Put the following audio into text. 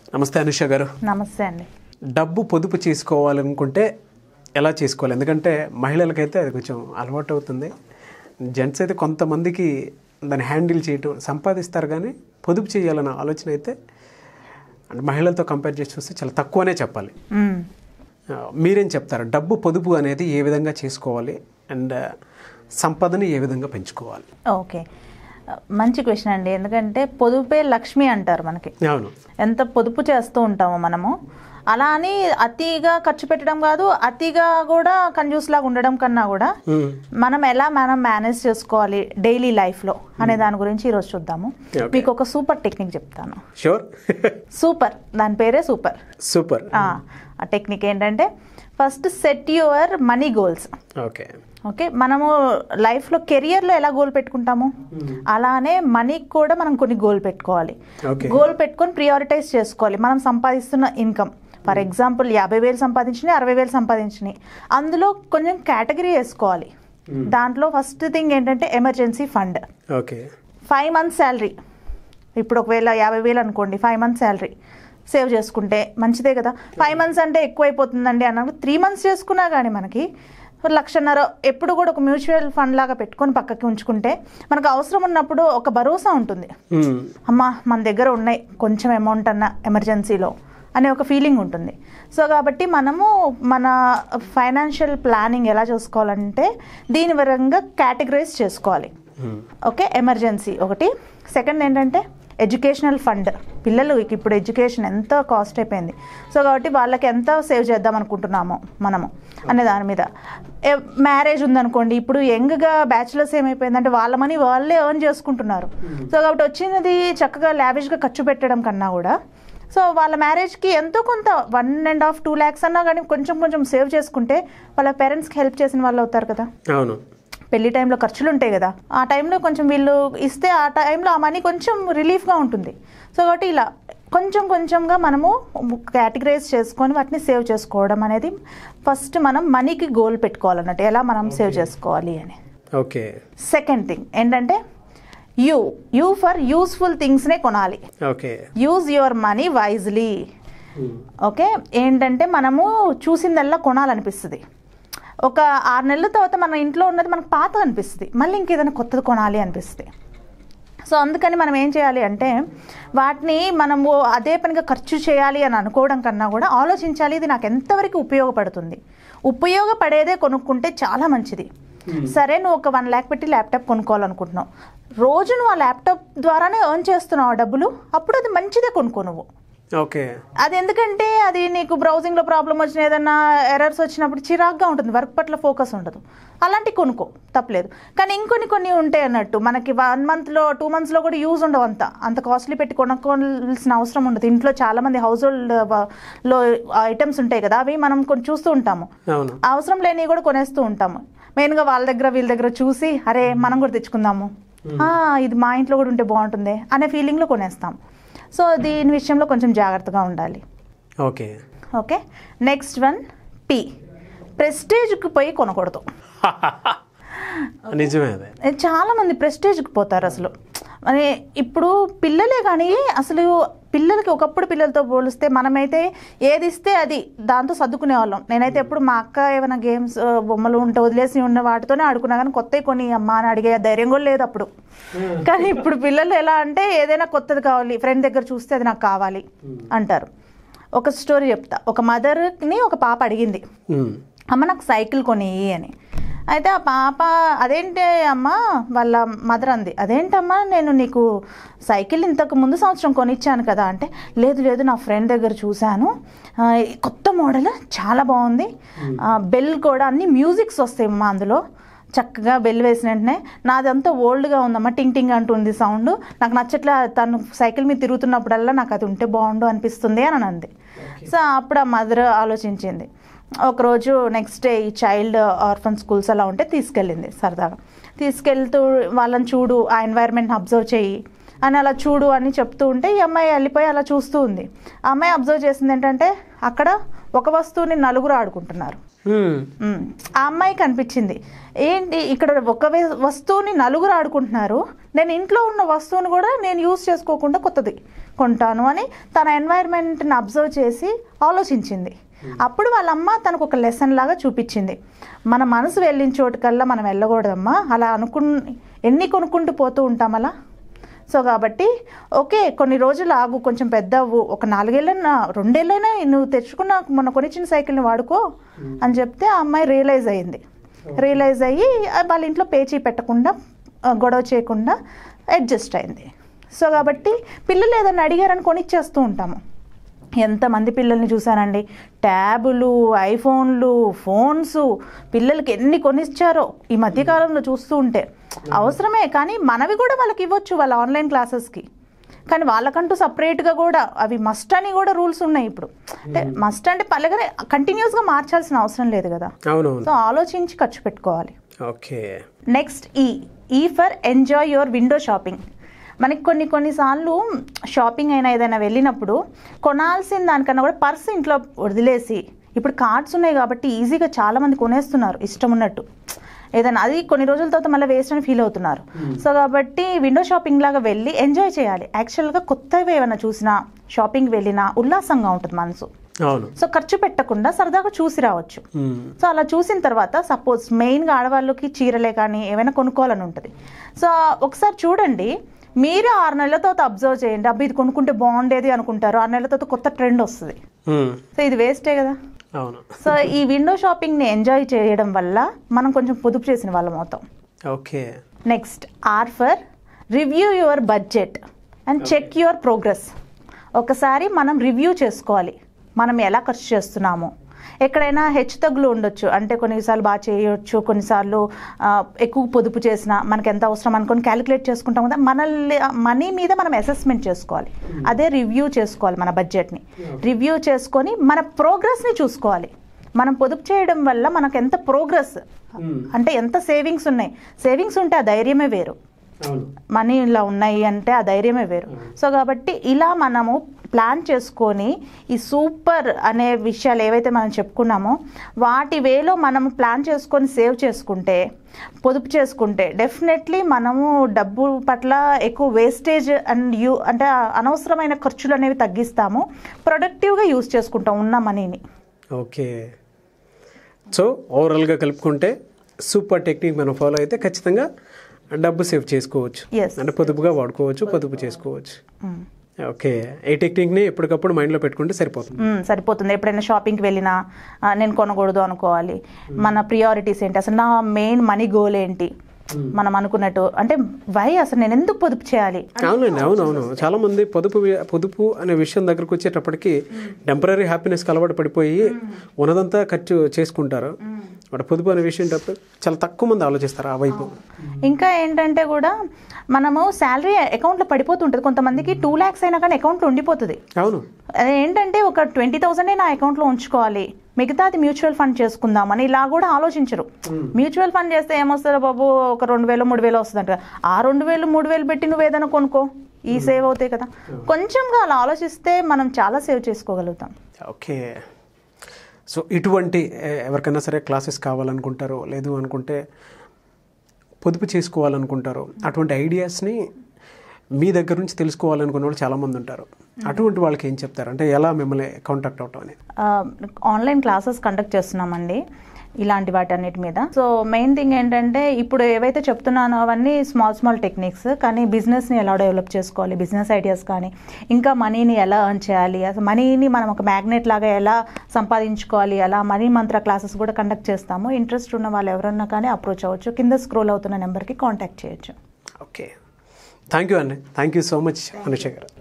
నమస్తే అనుష గారు నమస్తే అండి డబ్బు పొదుపు చేసుకోవాలనుకుంటే ఎలా చేసుకోవాలి ఎందుకంటే మహిళలకైతే అది కొంచెం అలవాటు అవుతుంది జెంట్స్ అయితే కొంతమందికి దాన్ని హ్యాండిల్ చేయటం సంపాదిస్తారు కానీ పొదుపు చేయాలన్న ఆలోచన అయితే అంటే మహిళలతో కంపేర్ చేసి చూస్తే చాలా తక్కువనే చెప్పాలి మ్మ్. ఆ, మీరేం చెప్తారు డబ్బు పొదుపు అనేది ఏ విధంగా చేసుకోవాలి అండ్ సంపదని ఏ విధంగా పెంచుకోవాలి ఓకే మంచి క్వశ్చన్ అండి ఎందుకంటే పొదుపే లక్ష్మి అంటారు మనకి అవును ఎంత పొదుపు చేస్తూ ఉంటామో మనము అలా అని అతిగా ఖర్చు పెట్టడం కాదు అతిగా కూడా కంజూస్ లాగా ఉండడం కన్నా కూడా మ్మ్. మనం ఎలా మనం మేనేజ్ చేసుకోవాలి డైలీ లైఫ్లో అనే దాని గురించి ఈరోజు చూద్దాము Okay. మీకు ఒక సూపర్ టెక్నిక్ చెప్తాను షూర్ సూపర్ దాని పేరే సూపర్ సూపర్ ఆ టెక్నిక్ ఏంటంటే first set your money goals okay okay మనము లైఫ్లో కెరియర్లో ఎలా గోల్ పెట్టుకుంటాము అలానే మనీకి కూడా మనం కొన్ని గోల్ పెట్టుకోవాలి Okay. గోల్ పెట్టుకొని ప్రియారిటైజ్ చేసుకోవాలి మనం సంపాదిస్తున్న ఇన్కమ్ ఫర్ ఎగ్జాంపుల్ యాభై వేలు సంపాదించినాయి అరవై వేలు సంపాదించినాయి అందులో కొంచెం కేటగిరీ వేసుకోవాలి దాంట్లో ఫస్ట్ థింగ్ ఏంటంటే emergency fund okay five months salary ఇప్పుడు ఒకవేళ యాభై వేలు అనుకోండి ఫైవ్ మంత్స్ శాలరీ సేవ్ చేసుకుంటే మంచిదే కదా ఫైవ్ మంత్స్ అంటే ఎక్కువైపోతుందండి అన్నప్పుడు త్రీ మంత్స్ చేసుకున్నా కానీ మనకి లక్షన్నర ఎప్పుడు కూడా ఒక మ్యూచువల్ ఫండ్ లాగా పెట్టుకొని పక్కకి ఉంచుకుంటే మనకు అవసరం ఉన్నప్పుడు ఒక భరోసా ఉంటుంది మ్మ్. అమ్మా మన దగ్గర ఉన్నాయి కొంచెం అమౌంట్ అన్న ఎమర్జెన్సీలో అనే ఒక ఫీలింగ్ ఉంటుంది సో కాబట్టి మనము మన ఫైనాన్షియల్ ప్లానింగ్ ఎలా చేసుకోవాలంటే దీని విధంగా కేటగరైజ్ చేసుకోవాలి మ్మ్. ఓకే ఎమర్జెన్సీ ఒకటి సెకండ్ ఏంటంటే ఎడ్యుకేషనల్ ఫండ్ పిల్లలు ఇప్పుడు ఎడ్యుకేషన్ ఎంత కాస్ట్ అయిపోయింది సో కాబట్టి వాళ్ళకి ఎంత సేవ్ చేద్దాం అనుకుంటున్నామో మనము అనే దాని మీద మ్యారేజ్ ఉందనుకోండి ఇప్పుడు యంగ్గా బ్యాచులర్స్ ఏమైపోయిందంటే వాళ్ళ మనీ వాళ్ళే ఎర్న్ చేసుకుంటున్నారు సో కాబట్టి వచ్చినది చక్కగా లావిష్గా ఖర్చు పెట్టడం కన్నా కూడా సో వాళ్ళ మ్యారేజ్కి ఎంతో కొంత one and half two lakhs అన్నా కానీ కొంచెం కొంచెం సేవ్ చేసుకుంటే వాళ్ళ పేరెంట్స్కి హెల్ప్ చేసిన వాళ్ళు అవుతారు కదా అవును పెళ్లి టైంలో ఖర్చులు ఉంటాయి కదా ఆ టైంలో కొంచెం వీళ్ళు ఇస్తే ఆ టైంలో ఆ మనీ కొంచెం రిలీఫ్గా ఉంటుంది సో కాబట్టి ఇలా కొంచెం కొంచెంగా మనము కేటగరైజ్ చేసుకొని వాటిని సేవ్ చేసుకోవడం అనేది ఫస్ట్ మనం మనీకి గోల్ పెట్టుకోవాలన్నట్టు ఎలా మనం సేవ్ చేసుకోవాలి అని ఓకే సెకండ్ థింగ్ ఏంటంటే యూ యూ ఫర్ యూస్ఫుల్ థింగ్స్నే కొనాలి okay use your money wisely okay ఏంటంటే మనము చూసిందల్లా కొనాలనిపిస్తుంది ఒక ఆరు నెలల తర్వాత మన ఇంట్లో ఉన్నది మనకు పాత అనిపిస్తుంది మళ్ళీ ఇంకేదైనా కొత్తది కొనాలి అనిపిస్తుంది సో అందుకని మనం ఏం చేయాలి అంటే వాటిని మనము అదే పనిగా ఖర్చు చేయాలి అని అనుకోవడం కన్నా కూడా ఆలోచించాలి ఇది నాకు ఎంతవరకు ఉపయోగపడుతుంది ఉపయోగపడేదే కొనుక్కుంటే చాలా మంచిది సరే నువ్వు ఒక వన్ ల్యాక్ పెట్టి ల్యాప్టాప్ కొనుక్కోవాలనుకుంటున్నావు రోజు నువ్వు ఆ ల్యాప్టాప్ ద్వారానే ఎర్న్ చేస్తున్నావు ఆ డబ్బులు అప్పుడు అది మంచిదే కొనుక్కో నువ్వు ఓకే అది ఎందుకంటే అది నీకు బ్రౌజింగ్లో ప్రాబ్లం వచ్చిన ఏదన్నా ఎర్రర్స్ వచ్చినప్పుడు చిరాగ్గా ఉంటుంది వర్క్ పట్ల ఫోకస్ ఉండదు అలాంటి కొనుక్కో తప్పలేదు కానీ ఇంకొన్ని కొన్ని ఉంటాయి అన్నట్టు మనకి వన్ మంత్లో టూ మంత్స్లో కూడా యూజ్ ఉండవు అంత అంత కాస్ట్లీ పెట్టి కొనుక్కోవాల్సిన అవసరం ఉండదు ఇంట్లో చాలామంది హౌస్ హోల్డ్ లో ఐటమ్స్ ఉంటాయి కదా అవి మనం కొన్ని చూస్తూ ఉంటాము అవును అవసరం లేనివి కూడా కొనేస్తూ ఉంటాము మెయిన్గా వాళ్ళ దగ్గర వీళ్ళ దగ్గర చూసి అరే మనం కూడా తెచ్చుకుందాము ఆ, ఇది మా ఇంట్లో కూడా ఉంటే బాగుంటుంది అనే ఫీలింగ్లో కొనేస్తాం సో దీని విషయంలో కొంచెం జాగ్రత్తగా ఉండాలి ఓకే ఓకే నెక్స్ట్ వన్ పి ప్రెస్టేజ్కి పోయి కొనకూడదు నిజమే అదే ఏ, చాలా మంది ప్రెస్టేజ్కి పోతారు అసలు మరి ఇప్పుడు పిల్లలే కానీ అసలు పిల్లలకి ఒకప్పుడు పిల్లలతో పోలిస్తే మనమైతే ఏది ఇస్తే అది దాంతో సర్దుకునే వాళ్ళం నేనైతే ఎప్పుడు మా అక్క ఏమైనా గేమ్స్ ఆ, బొమ్మలు ఉంటే వదిలేసి ఉన్న వాటితోనే ఆడుకున్నా కానీ కొత్తవి కొని అమ్మ అని అడిగే ధైర్యం కూడా లేదు అప్పుడు కానీ ఇప్పుడు పిల్లలు ఎలా అంటే ఏదైనా కొత్తది కావాలి ఫ్రెండ్ దగ్గర చూస్తే అది నాకు కావాలి అంటారు ఒక స్టోరీ చెప్తా ఒక మదర్ని ఒక పాప అడిగింది మ్మ్. అమ్మ నాకు సైకిల్ కొని అని అయితే ఆ పాప అదేంటి అమ్మ వాళ్ళ మదర్ అంది అదేంటమ్మా నేను నీకు సైకిల్ ఇంతకు ముందు సంవత్సరం కొనిచ్చాను కదా అంటే లేదు లేదు నా ఫ్రెండ్ దగ్గర చూశాను ఆ, ఈ కొత్త మోడల్ చాలా బాగుంది ఆ, బెల్ కూడా అన్ని మ్యూజిక్స్ వస్తాయి అమ్మా అందులో చక్కగా బెల్ వేసిన వెంటనే నాదంతా ఓల్డ్గా ఉందమ్మా టింగ్ టింగ్ అంటుంది సౌండ్ నాకు నచ్చట్లా తను సైకిల్ మీద తిరుగుతున్నప్పుడల్లా నాకు అది ఉంటే బాగుండు అనిపిస్తుంది అని అంది సో అప్పుడు ఆ మదర్ ఆలోచించింది ఒకరోజు నెక్స్ట్ డే ఈ చైల్డ్ ఆర్ఫన్ స్కూల్స్ అలా ఉంటే తీసుకెళ్ళింది సరదాగా తీసుకెళ్తూ వాళ్ళని చూడు ఆ ఎన్వైర్న్మెంట్ని అబ్జర్వ్ చేయి అని అలా చూడు అని చెప్తూ ఉంటే ఈ అమ్మాయి వెళ్ళిపోయి అలా చూస్తూ ఉంది ఆ అమ్మాయి అబ్జర్వ్ చేసింది ఏంటంటే అక్కడ ఒక వస్తువుని నలుగురు ఆడుకుంటున్నారు మ్మ్. మ్మ్. ఆ అమ్మాయికి అనిపించింది ఏంటి ఇక్కడ ఒక వే- వస్తువుని నలుగురు ఆడుకుంటున్నారు నేను ఇంట్లో ఉన్న వస్తువుని కూడా నేను యూస్ చేసుకోకుండా కొత్తది కొంటాను అని తన ఎన్వైర్న్మెంట్ని అబ్జర్వ్ చేసి ఆలోచించింది అప్పుడు వాళ్ళ అమ్మ తనకు ఒక లెసన్ లాగా చూపించింది మన మనసు వెళ్ళిన చోటుకల్లా మనం వెళ్ళకూడదమ్మా అలా అనుకుని ఎన్ని కొనుక్కుంటూ పోతూ ఉంటాం అలా సో కాబట్టి ఓకే కొన్ని రోజులు ఆగు కొంచెం పెద్ద అవ్వు ఒక నాలుగేళ్ళైనా రెండేళ్ళైనా నువ్వు తెచ్చుకున్న మొన్న కొనిచ్చిన సైకిల్ని వాడుకో అని చెప్తే ఆ అమ్మాయి రియలైజ్ అయ్యింది రియలైజ్ అయ్యి ఆ వాళ్ళ ఇంట్లో పేచీ పెట్టకుండా ఆ, గొడవ చేయకుండా అడ్జస్ట్ అయింది సో కాబట్టి పిల్లలు ఏదైనా అడిగారని కొనిచ్చేస్తూ ఉంటాము ఎంతమంది పిల్లల్ని చూశానండి ట్యాబులు ఐఫోన్లు ఫోన్స్ పిల్లలకి ఎన్ని కొనిచ్చారో ఈ మధ్యకాలంలో చూస్తూ ఉంటే అవసరమే కానీ మనవి కూడా వాళ్ళకి ఇవ్వచ్చు వాళ్ళ ఆన్లైన్ క్లాసెస్కి కానీ వాళ్ళకంటూ సపరేట్గా కూడా అవి మస్ట్ అని కూడా రూల్స్ ఉన్నాయి ఇప్పుడు అంటే మస్ట్ అంటే పల్లెగానే కంటిన్యూస్గా మార్చాల్సిన అవసరం లేదు కదా అవునవును సో ఆలోచించి ఖర్చు పెట్టుకోవాలి ఓకే నెక్స్ట్ ఈ ఈ for enjoy your window shopping మనకి కొన్ని కొన్నిసార్లు షాపింగ్ అయినా ఏదైనా వెళ్ళినప్పుడు కొనాల్సిన దానికన్నా కూడా పర్స్ ఇంట్లో వదిలేసి ఇప్పుడు కార్డ్స్ ఉన్నాయి కాబట్టి ఈజీగా చాలా మంది కొనేస్తున్నారు ఇష్టం ఉన్నట్టు ఏదైనా అది కొన్ని రోజుల తర్వాత మళ్ళీ వేస్ట్ అని ఫీల్ అవుతున్నారు సో కాబట్టి విండో షాపింగ్ లాగా వెళ్ళి ఎంజాయ్ చేయాలి యాక్చువల్గా కొత్తవి ఏమైనా చూసినా షాపింగ్ వెళ్ళినా ఉల్లాసంగా ఉంటుంది మనసు అవును సో ఖర్చు పెట్టకుండా సరదాగా చూసి రావచ్చు మ్మ్. సో అలా చూసిన తర్వాత సపోజ్ మెయిన్గా ఆడవాళ్ళకి చీరలే కానీ ఏమైనా కొనుక్కోవాలని ఉంటుంది సో ఒకసారి చూడండి మీరు ఆరు నెలల తర్వాత అబ్జర్వ్ చేయండి అబ్బా ఇది కొనుక్కుంటే బాగుండేది అనుకుంటారు ఆరు నెలల తర్వాత కొత్త ట్రెండ్ వస్తుంది మ్మ్. సో ఇది వేస్టే కదా అవును సో ఈ విండో షాపింగ్ని ఎంజాయ్ చేయడం వల్ల మనం కొంచెం పొదుపు చేసిన వాళ్ళం అవుతాం okay next R for review your budget and check your progress ఒకసారి మనం రివ్యూ చేసుకోవాలి మనం ఎలా ఖర్చు చేస్తున్నాము ఎక్కడైనా హెచ్చు తగ్గులు ఉండొచ్చు అంటే కొన్నిసార్లు బాగా చేయొచ్చు కొన్నిసార్లు ఆ, ఎక్కువ పొదుపు చేసిన మనకి ఎంత అవసరం అనుకొని క్యాలిక్యులేట్ చేసుకుంటాం కదా మనల్ని మనీ మీద మనం అసెస్మెంట్ చేసుకోవాలి అదే రివ్యూ చేసుకోవాలి మన బడ్జెట్ని రివ్యూ చేసుకొని మన ప్రోగ్రెస్ని చూసుకోవాలి మనం పొదుపు చేయడం వల్ల మనకు ఎంత ప్రోగ్రెస్ అంటే ఎంత సేవింగ్స్ ఉన్నాయి సేవింగ్స్ ఉంటే ఆ ధైర్యమే వేరు అవును మనీ ఇలా ఉన్నాయి అంటే ఆ ధైర్యమే వేరు సో కాబట్టి ఇలా మనము ప్లాన్ చేసుకొని ఈ సూపర్ అనే విషయాలు ఏవైతే మనం చెప్పుకున్నామో వాటి వేలో మనము ప్లాన్ చేసుకొని సేవ్ చేసుకుంటే పొదుపు చేసుకుంటే డెఫినెట్లీ మనము డబ్బు పట్ల ఎక్కువ వేస్టేజ్ అండ్ యూ అంటే ఆ అనవసరమైన ఖర్చులు అనేవి తగ్గిస్తాము ప్రొడక్టివ్గా యూస్ చేసుకుంటాం ఉన్న మనీని ఓకే సో ఓవరాల్గా కలుపుకుంటే సూపర్ టెక్నిక్ మనం ఫాలో అయితే ఖచ్చితంగా డబ్బు సేవ్ చేసుకోవచ్చు Yes. అంటే పొదుపుగా వాడుకోవచ్చు పొదుపు చేసుకోవచ్చు ఓకే ఈ టెక్నిక్ని ఎప్పటికప్పుడు మైండ్లో పెట్టుకుంటే సరిపోతుంది మ్మ్, సరిపోతుంది ఎప్పుడైనా షాపింగ్కి వెళ్ళినా ఆ, నేను కొనకూడదు అనుకోవాలి మన ప్రియారిటీస్ ఏంటి అసలు నా మెయిన్ మనీ గోల్ ఏంటి మనం అనుకున్నట్టు అంటే వై అసలు నేను ఎందుకు పొదుపు చేయాలి అవునండి అవును అవును చాలా మంది పొదుపు వి- పొదుపు అనే విషయం దగ్గరకు వచ్చేటప్పటికి టెంపరీ హ్యాపీనెస్కి అలవాటు పడిపోయి ఉన్నదంతా ఖర్చు చేసుకుంటారు బట్ పొదుపు అనే విషయం తప్ప చాలా తక్కువ మంది ఆలోచిస్తారు ఆ వైపు ఇంకా ఏంటంటే కూడా మనము శాలరీ అకౌంట్లో పడిపోతుంటుంది కొంతమందికి టూ ల్యాక్స్ అయినా కానీ అకౌంట్లో ఉండిపోతుంది అవును అది ఏంటంటే ఒక ట్వంటీ థౌసండే నా అకౌంట్లో ఉంచుకోవాలి మిగతాది మ్యూచువల్ ఫండ్ చేసుకుందామని ఇలా కూడా ఆలోచించరు మ్యూచువల్ ఫండ్ చేస్తే ఏమొస్తుందో బాబు ఒక రెండు వేలు మూడు వేలు వస్తుందంట ఆ రెండు వేలు మూడు వేలు పెట్టి నువ్వు ఏదైనా కొనుక్కో ఈ సేవ్ అవుతాయి కదా కొంచెంగా అలా ఆలోచిస్తే మనం చాలా సేవ్ చేసుకోగలుగుతాం ఓకే సో ఇటువంటి ఎ- ఎవరికైనా సరే క్లాసెస్ కావాలనుకుంటారో లేదు అనుకుంటే పొదుపు చేసుకోవాలనుకుంటారో అటువంటి ఐడియాస్ని మీ దగ్గర నుంచి తెలుసుకోవాలనుకున్న వాళ్ళు చాలామంది ఉంటారు అటువంటి వాళ్ళకి ఏం చెప్తారు అంటే ఎలా మిమ్మల్ని కాంటాక్ట్ అవటం అనేది ఆ, ఆన్లైన్ క్లాసెస్ కండక్ట్ చేస్తున్నామండి ఇలాంటి వాటి అన్నిటి మీద సో మెయిన్ థింగ్ ఏంటంటే ఇప్పుడు ఏవైతే చెప్తున్నానో అవన్నీ స్మాల్ స్మాల్ టెక్నిక్స్ కానీ బిజినెస్ని ఎలా డెవలప్ చేసుకోవాలి బిజినెస్ ఐడియాస్ కానీ ఇంకా మనీని ఎలా ఎర్న్ చేయాలి అసలు మనీని మనం ఒక మ్యాగ్నెట్ లాగా ఎలా సంపాదించుకోవాలి అలా మనీ మంత్ర క్లాసెస్ కూడా కండక్ట్ చేస్తాము ఇంట్రెస్ట్ ఉన్న వాళ్ళు ఎవరన్నా కానీ అప్రోచ్ అవ్వచ్చు కింద స్క్రోల్ అవుతున్న నెంబర్కి కాంటాక్ట్ చేయొచ్చు ఓకే థ్యాంక్ యూ అండి thank you so much Anusha గారు